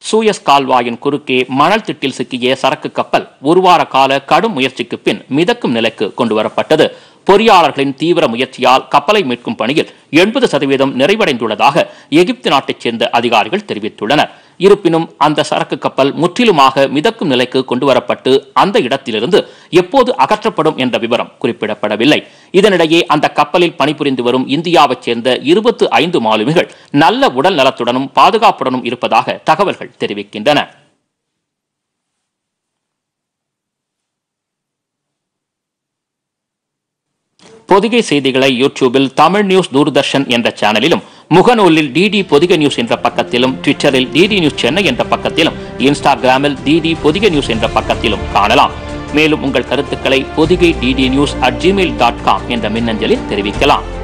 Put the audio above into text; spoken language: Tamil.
சூயஸ் கால்வாயின் குறுக்கே மணல் திட்டில் சிக்கிய சரக்கு கப்பல் ஒரு வார கால கடும் முயற்சிக்கு பின் மிதக்கும் நிலைக்கு கொண்டுவரப்பட்டது பொறியாளர்களின் தீவிர முயற்சியால் கப்பலை மீட்கும் பணியில் எண்பது சதவீதம் நிறைவடைந்துள்ளதாக எகிப்து நாட்டைச் சேர்ந்த அதிகாரிகள் தெரிவித்துள்ளனர் இருப்பினும் அந்த சரக்கு கப்பல் முற்றிலுமாக மிதக்கும் நிலைக்கு கொண்டுவரப்பட்டு அந்த இடத்திலிருந்து எப்போது அகற்றப்படும் என்ற விவரம் குறிப்பிடப்படவில்லை இதனிடையே அந்த கப்பலில் பணிபுரிந்து வரும் இந்தியாவைச் சேர்ந்த இருபத்து ஐந்து மாலுமிகள் நல்ல உடல் நலத்துடனும் பாதுகாப்புடனும் இருப்பதாக தகவல்கள் தெரிவிக்கின்றன பொதிகை செய்திகளை யூடியூபில் தமிழ் நியூஸ் தூர்தர்ஷன் என்ற சேனலிலும் முகநூலில் டிடி பொதிகை நியூஸ் என்ற பக்கத்திலும் ட்விட்டரில் டிடி நியூஸ் சென்னை என்ற பக்கத்திலும் இன்ஸ்டாகிராமில் டிடி பொதிகை நியூஸ் என்ற பக்கத்திலும் காணலாம் மேலும் உங்கள் கருத்துக்களை Pothigai DD news at Gmail dot com என்ற மின்னஞ்சலில் தெரிவிக்கலாம்